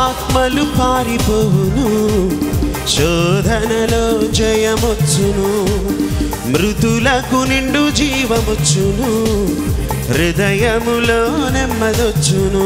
దుష్టాత్మలు పారిపోవును శోధనలో జయమొచ్చును మృతులకు నిండు జీవమొచ్చును హృదయములో నెమ్మదొచ్చును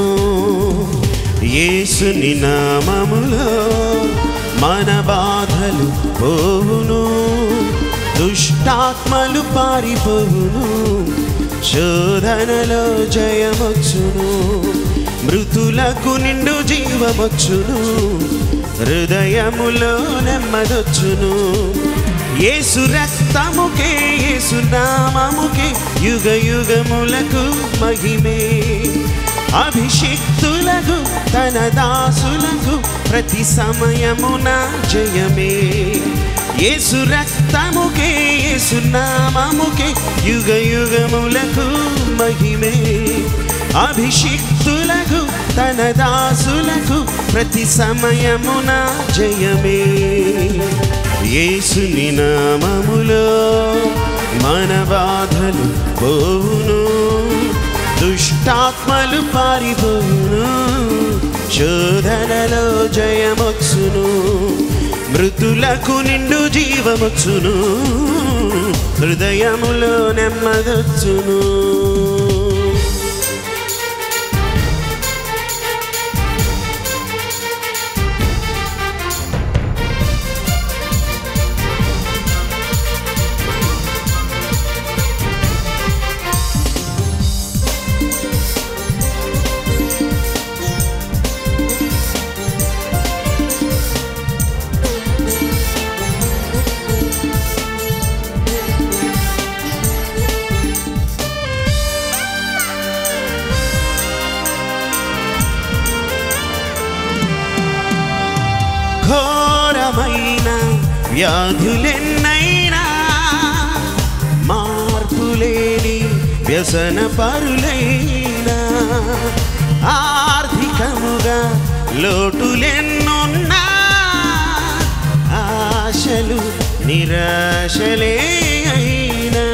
యేసుని నామములో మన బాధలు పోవును దుష్టాత్మలు పారిపోవును శోధనలో జయమొచ్చును మృతులకు నిండు జీవమొచ్చును హృదయములో నెమ్మదొచ్చును యేసు రక్తముకే యేసు నామముకే యుగ యుగములకు మహిమే అభిషిక్తులకు తన దాసులకు ప్రతి సమయమున జయమే యేసు రక్తముకే యేసు నామముకే యుగ యుగములకు మహిమే అభిషిక్తులకు తన దాసులకు ప్రతి సమయమున జయమే యేసుని నామములో మన బాధలు పోవును దుష్టాత్మలు పారిపోవును శోధనలో జయమొచ్చును మృతులకు నిండు జీవమొచ్చును హృదయములో నెమ్మదొచ్చును ఘోరమైన వ్యాధులెన్నైనా మార్పులేని వ్యసన పరులైనా ఆర్థికముగా లోటులెన్నున్నా ఆశలు నిరాశలే అయినా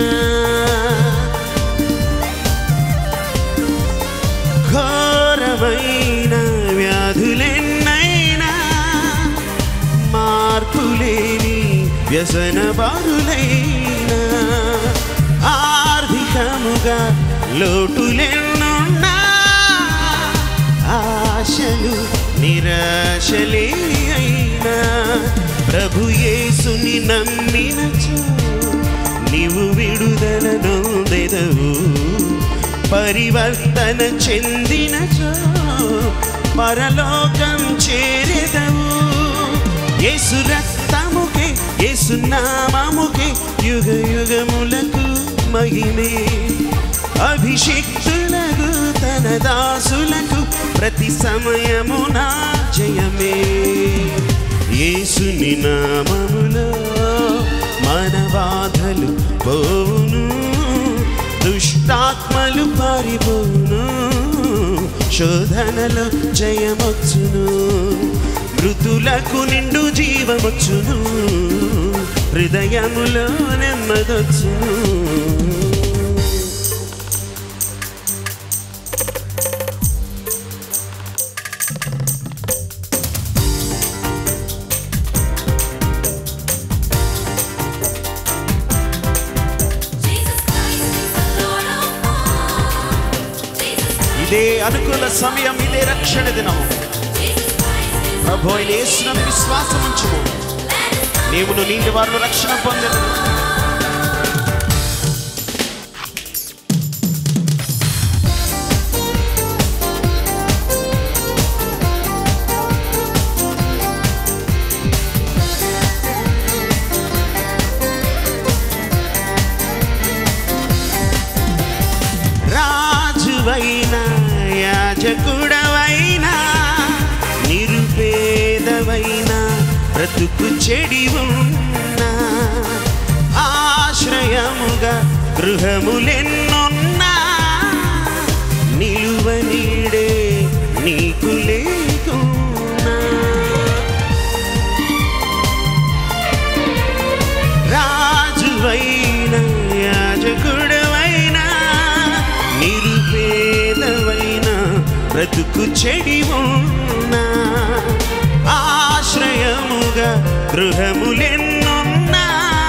ఘోరమైన వ్యాధులెన్నైనా మార్పులేని వ్యసన బారులైనా ఆర్థికముగా లోటులెన్నున్నా ఆశలు నిరాశలే అయినా ప్రభు యేసుని నమ్మినచో నీవు విడుదల నొందెదవు పరివర్తన చెందినచో పరలోకం చేరెదవు యేసు రక్తముకే యేసు నామముకే యుగ యుగములకు మహిమే అభిషిక్తులకు తన దాసులకు ప్రతి సమయమున జయమే యేసుని నామములో మన బాధలు పోవును దుష్టాత్మలు పారిపోవును శోధనలో జయమొచ్చును మృతులకు నిండు జీవమొచ్చును హృదయములో నెమ్మదొచ్చును Jesus Christ is the Lord of all. Jesus Christ, ఇదే అనుకూల సమయం ఇదే రక్షణ దినం Jesus Christ is ప్రభు అయిన యేసునందు విశ్వాసం ఉంచుము let us come. నీవు నీటి వారిలో రక్షణ పొందెను రాజువైనా యాజకుడవైనా నిరుపేదవైనా బ్రతుకు చెడి ఉన్నా ఆశ్రయముగా గృహములెన్నున్నా నిలువ నీడే నీకు లేకున్నా రాజువైన యాజకుడవైనా నిరుపేదవైన బ్రతుకు చెడి ఉన్నా గృహములెన్నున్నా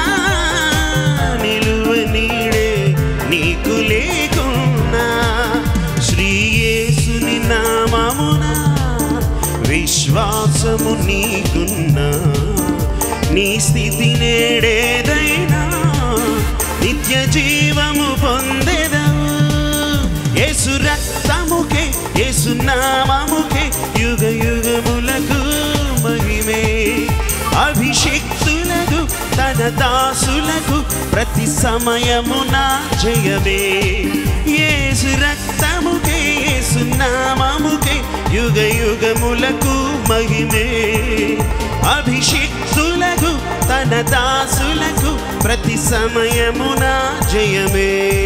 నిలువ నీడే నీకు లేకున్నా శ్రీయేసుని నామమున విశ్వాసము నీకున్నా నీ స్థితి నేడేదైనా నిత్య జీవము పొందెదవు యేసు రక్తముకే యేసు నామముకే యుగ యుగములకు మహిమే అభిషిక్తులకు తన దాసులకు ప్రతి సమయమున జయమే యేసు రక్తముకే యేసు నామముకే యుగ యుగములకు మహిమే అభిషిక్తులకు తన దాసులకు ప్రతి సమయమున జయమే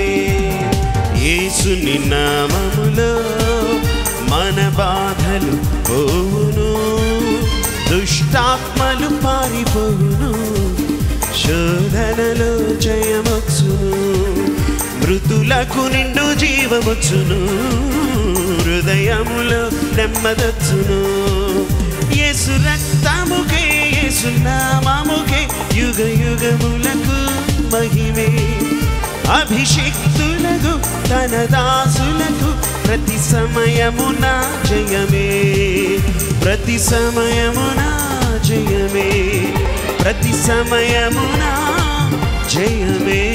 యేసుని నామములో మన బాధలు పోవును దుష్టాత్మలు పారిపోవును శోధనలో జయమొచ్చును మృతులకు నిండు జీవమొచ్చును హృదయములో నెమ్మదొచ్చును యేసు రక్తముకే యేసు నామముకే యుగ యుగములకు మహిమే అభిషిక్తులకు తన దాసులకు ప్రతి సమయమున జయమే ప్రతి సమయమున జయమే ప్రతి సమయమున జయమే